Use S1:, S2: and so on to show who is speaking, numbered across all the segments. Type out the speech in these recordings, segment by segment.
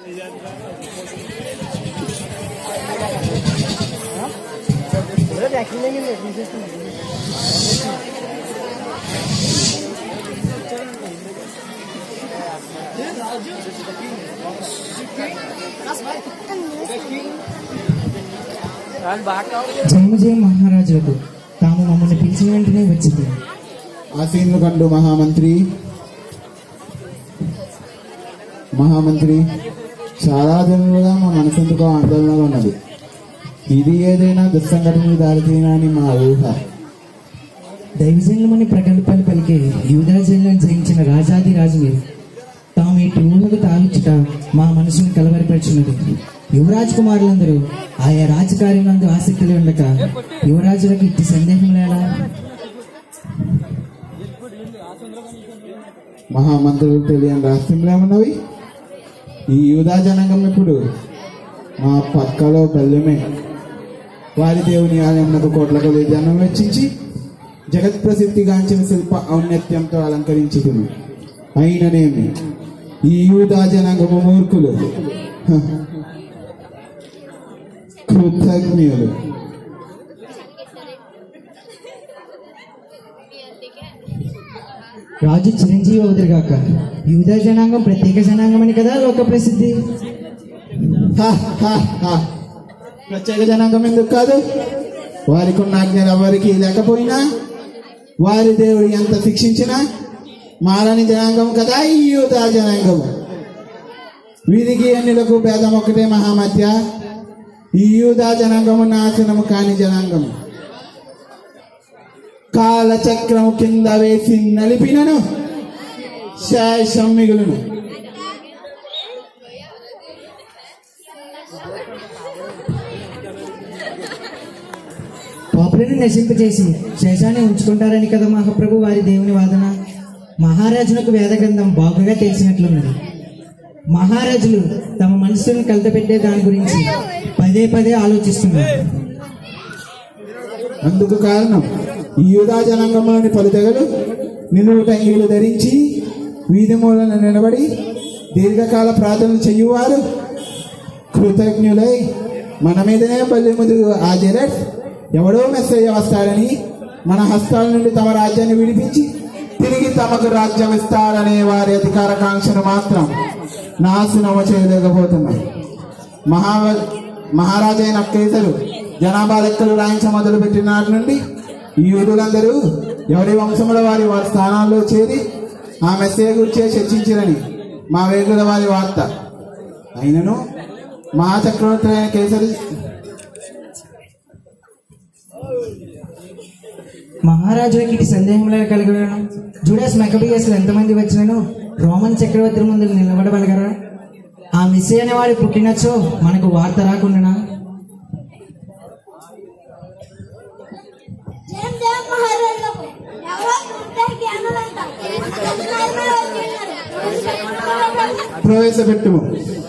S1: జయము జయ మహారాజులకు తాము మమ్మల్ని పిలిచిన వెంటనే వచ్చింది
S2: ఆసీనులు కండు మహామంత్రి మహామంత్రి చాలా దినములుగా మా మనసెందుకో ఆందోళనగా ఉన్నది ఇది ఏదైనా దుస్సంఘటనకు దారితీయనని మా ఊహ
S1: దైవజనులమని ప్రగల్భాలు పలికే యూదాజనులను జయించిన రాజాది రాజు మీరు తాము ఇటు ఊహకు తాగుచుట మా మనసును కలవరపరిచినది యువరాజ్ కుమారులందరూ ఆయా రాజకార్యమందు ఆసక్తులు ఉండక యువరాజులకు ఇట్టి సందేహం లేలా
S2: మహామంత్రులకు తెలియని రహస్యంలో ఉన్నవి ఈ యూదా జనాంగం ఇప్పుడు మా పక్కలో పల్లెమే వారి దేవుని ఆలయంలో కోట్ల కొద్ది జనం వెచ్చించి జగత్ ప్రసిద్ధిగాంచిన శిల్ప ఔన్నత్యంతో అలంకరించుకుని అయిననేమి ఈ యూదా జనాంగము మూర్ఖులు హ. కృతజ్ఞులు
S1: రాజు చిరంజీవి అవుదురుగాక యూదా జనాంగం ప్రత్యేక జనాంగం అని కదా లోక ప్రసిద్ధి
S2: హ, హ, హ. ప్రత్యేక జనాంగం ఎందుకు కాదు వారికి ఉన్న ఆజ్ఞలు ఎవరికి లేకపోయినా వారి దేవుడు ఎంత శిక్షించినా మారని జనాంగం కదా ఈ యూదా జనాంగం వీరికి ఎన్నిలకు భేదం ఒకటే మహామధ్య ఈ యూదా జనాంగము నాశనము కాని జనాంగము కాలచక్రము కింద వేసి నలిపినను శేషం మిగులును
S1: పాపులను నశింపచేసి శేషాన్ని ఉంచుకుంటారని కదా మహాప్రభు వారి దేవుని వాదన మహారాజునకు వేద గ్రంథం బాగుగా తెలిసినట్లున్నది మహారాజులు తమ మనసులను కలతపెట్టే దాని గురించి పదే పదే ఆలోచిస్తున్నారు
S2: అందుకు కారణం ఈ యూదా జనాంగంలోని పలు తెగలు నిలువు టంగీలు ధరించి వీధి మూలన నిలబడి దీర్ఘకాల ప్రార్థనలు చెయ్యువారు కృతజ్ఞులై మన మీదనే బల్లి ముదుగు ఆ జెరట్ ఎవడో మెస్సయ్య వస్తాడని మన హస్తాల నుండి తమ రాజ్యాన్ని విడిపించి తిరిగి తమకు రాజ్యం ఇస్తారనే వారి అధికారకాంక్షను మాత్రం నాశనము చేయలేకపోతున్నారు మహా మహారాజైన కేసరు జనాభా లెక్కలు రాయించ మొదలుపెట్టిన నాటి నుండి ఈ యూదులందరూ ఎవరి వంశముల వారి వారి స్థానాల్లో చేరి ఆ మెస్సేయ గురించే చర్చించిరని మా వేగుల వారి వార్త అయినను మహాచక్రవర్తి అయిన కేసరి
S1: మహారాజులకి ఇటు సందేహంలో కలగలను జూడాస్ మెకబియస్లు ఎంతమంది వచ్చినను రోమన్ చక్రవర్తి ముందు నిలబడగలగరా ఆ మిస్ అనే వాడు పుట్టినచో మనకు వార్త రాకుండా
S3: జయం జయం మహారాజులకు ఎవరో కృత్య జ్ఞానులంట
S2: ప్రవేశపెట్టుము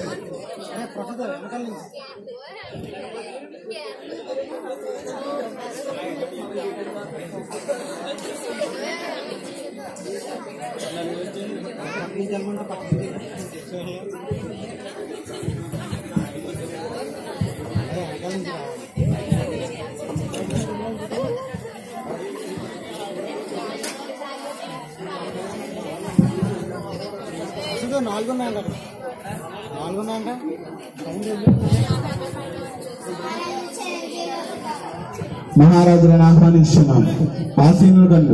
S2: మహారాజులను ఆహ్వానిస్తున్నాం ఆసీనులు కండు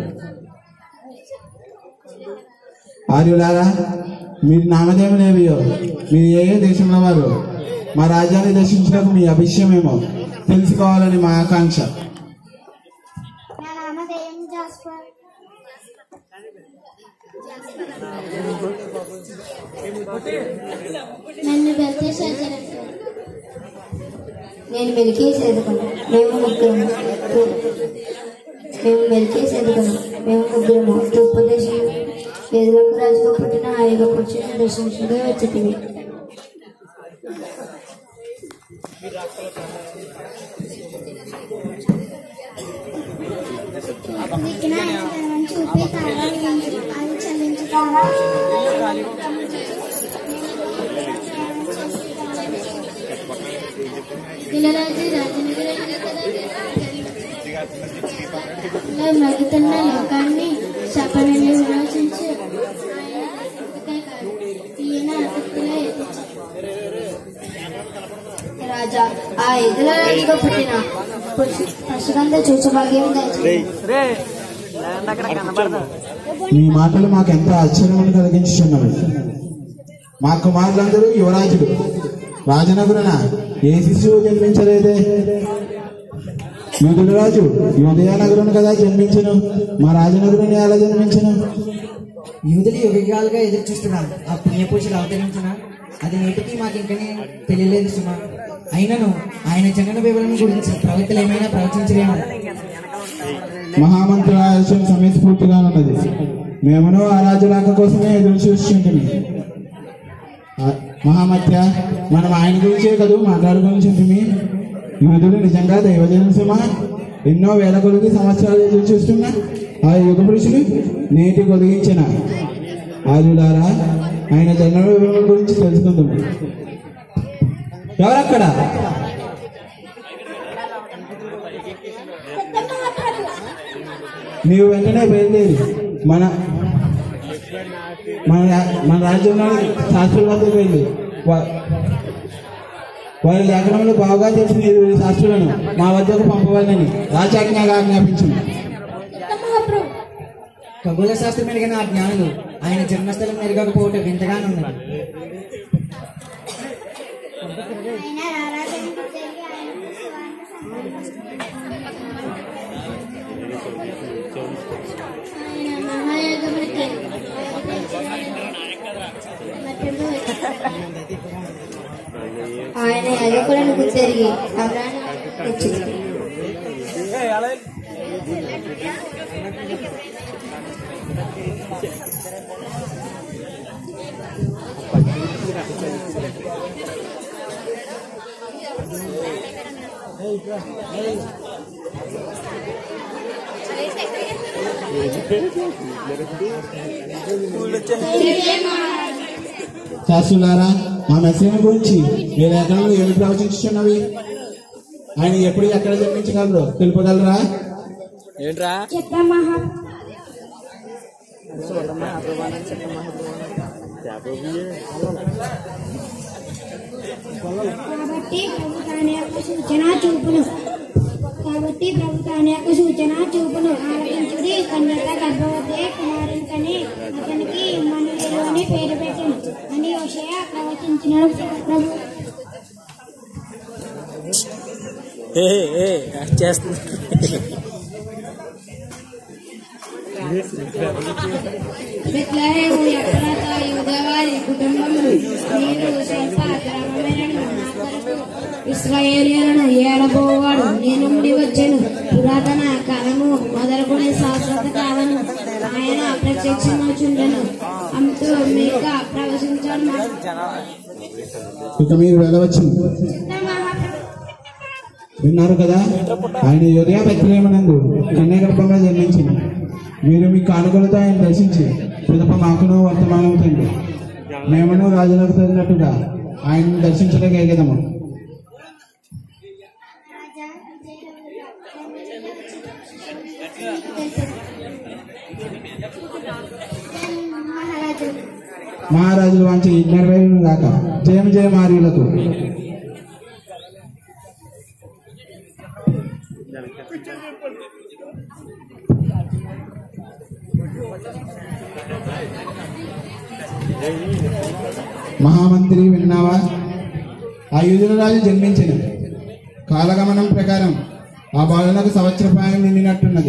S2: ఆర్యులారా మీరు నామదేములేవియో మీరు ఏ ఏ దేశంలో వారు మా రాజ్యాన్ని దర్శించడానికి మీ అభిషేమేమో తెలుసుకోవాలని మా ఆకాంక్ష
S3: నా నామధేయం జాస్పర్ నన్ను బెల్తే సజ్జనట్టు
S4: నేను మెలికే సేదుకున్నాను మేము ముగ్గురము మేము మెలికే సేదుకున్నాం మేము ముగ్గురము తూర్పు దేశం పేదలకు రాజుగా పుట్టిన ఆ యొక్క పురుషుని దర్శించుగా వచ్చింది
S3: విఘ్న ధనం చూపి తాళాలు అది చెల్లించుతారా పిల్లరాజు రాజనగరం మరుగుతున్న లోకాన్ని చెప్పనని విమర్శించి ఆయన అసక్తిగా కాదు ఈయన అసక్తిగా ఎదిరించారు
S4: రాజా ఆ ఎదుల రాజుగా పుట్టిన పశుగంధ చూచభాగ్యం దయచేసి
S2: మీ మాటలు మాకు ఎంతో ఆశ్చర్యమును కలిగించుచున్నవి మా కుమారులందరూ యువరాజులు రాజనగురున ఏ శిశువు జన్మించలేదే యూదుడు రాజు యూదయ నగరును కదా జన్మించను మా రాజనగరుని ఎలా జన్మించను
S1: యూదులు యుగాలుగా ఎదురు చూస్తున్నారు ఆ పుణ్యపురుషులు అవతరించిన అది నేటికి మాకు ఇంకనే తెలియలేదు సుమా అయినను ఆయన జనన వివరణ గురించి ప్రవక్తలు ఏమైనా ప్రవచించలేమో
S2: మహామంత్రుల ఆలస్యం సమయస్ఫూర్తిగా ఉన్నది మేమును ఆ రాజు రాక కోసమే ఎదురు చూస్తుంటుంది మహామత్య మనం ఆయన గురించే కదూ మాట్లాడుకొని యూదులు నిజంగా దైవజనసమా ఎన్నో వేల కొలిగి సంవత్సరాలు ఎదురు చూస్తున్నా ఆ యుగ పురుషులు నేటి కొలిగించిన ఆర్యులారా ఆయన జన్మ వివరణ గురించి తెలుసుకుందాం ఎవరక్కడ నీవు వెంటనే బయలుదేరి మన మన రా- మన రాజ్యంలోని శాస్త్రుల వద్దకు వెళ్ళి వా- వారి లేఖనంలో బాగా తెలిసిన ఇరువురు శాస్త్రులను మా వద్దకు పంపవాలని రాజాజ్ఞగా ఆజ్ఞాపించింది
S3: మహాప్రభు
S1: ఖగోళ శాస్త్రం ఎరిగిన ఆ జ్ఞానులు ఆయన జన్మస్థలం ఎరగకపోవటం వింతగానున్నది
S3: ఆయన రారాజానికి తిరిగి ఆయనకు సువార్త సంపాదించారు. ఆయన మహాయోగమునికి మధ్యలో
S4: ఆయన యాజకులను గుర్తెరిగి అమరాన్ని తెచ్చింది
S2: శాస్త్రులారా ఆ మెసేజ్ గురించి మీ లేఖనంలో ఏమి ప్రవచించుతున్నవి ఆయన ఎప్పుడు ఎక్కడ జన్మించగలరు తెలుపగలరా
S3: చెప్తాం మహా కాబట్టి ప్రభు తాని యొక్క సూచన చూపును కాబట్టి ప్రభు తాని యొక్క సూచన చూపును ఆలకించుడి కన్యత గర్భవతి కుమారుని కని అతనికి మనులు అని పేరు పెట్టాను అని విషయ ప్రవచించిన ప్రభు
S5: చేస్తుంది
S3: బెత్లహేము ఎఫ్రాతా యూదవారి కుటుంబములు మీరు స్వల్ప గ్రామమైన నా కొరకు ఇస్రాయేలీయులను ఏడబోవాడు నేనుండి వచ్చాను పురాతన కాలము మొదలుకొని శాశ్వత కాలము ఆయన ప్రత్యక్షమవుచుండెను అంతు మీక ప్రవశించాడు
S2: ఇక మీరు వెళ్ళవచ్చు విన్నారు కదా ఆయన యోదయ బెత్లేమనందు కన్యాగర్భంగా జన్మించింది మీరు మీ కానుకలతో ఆయన దర్శించి పిదప మాకును వర్తమానవుతుంది మేమును రాజులకు తగినట్టుగా ఆయన్ని దర్శించలేగేదము
S3: మహారాజు
S2: మహారాజులు వాంచి నెరవేరును గాక జయం జయ మార్యులకు మహామంత్రి విన్నావా ఆ యుధుల రాజు జన్మించిన కాలగమనం ప్రకారం ఆ బాలునకు సంవత్సర ప్రాయం నిండినట్టున్నది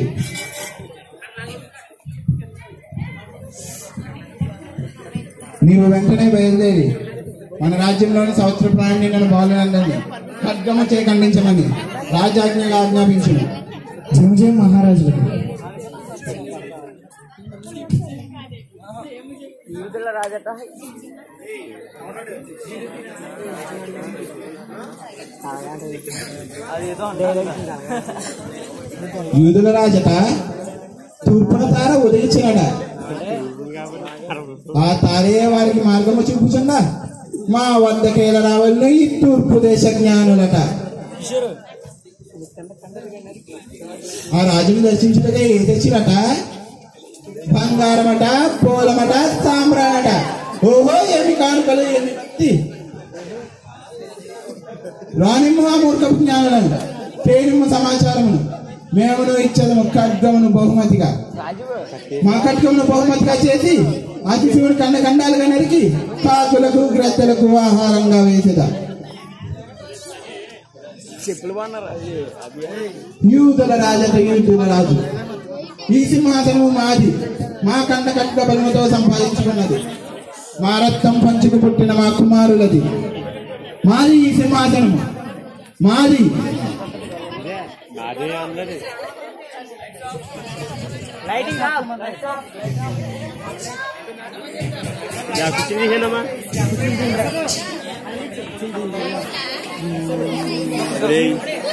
S2: నీవు వెంటనే బయలుదేరి మన రాజ్యంలోని సంవత్సర ప్రాయం నిండిన బాలునందరినీ ఖడ్గమ చే ఖండించమని రాజాజ్ఞగా ఆజ్ఞాపించింది
S1: జయం జయం మహారాజులకు
S2: యూదుల రాజట తూర్పున తార ఉదయించినడ ఆ తారే వారికి మార్గము చూపుచున్నా మా వద్దకేల రావాలను ఈ తూర్పు దేశ జ్ఞానులట ఆ రాజుని దర్శించుటగా ఏ తెచ్చిరట బంగారమట పూలమట సాంబ్రాణట ఓహో ఏమి కానుకలు ఏమి తి. రానిమ్ము ఆ మూర్ఖపు జ్ఞానులను పేరిమ్ము సమాచారమును మేమును ఇచ్చదము ఖడ్గమును బహుమతిగా మా ఖడ్గమును బహుమతిగా చేసి అతిశివుని కండ కండాలుగా నరికి కాకులకు గ్రద్దలకు ఆహారంగా వేసేదా యూదుల రాజట యూదుల రాజు ఈ సింహాసనము మాది మా కండ కట్ట బలముతో సంపాదించుకున్నది మా రక్తం పంచుకు పుట్టిన మా కుమారులది మాది ఈ సింహాసనము మాది
S5: Ya kucing di sana mah. Ring.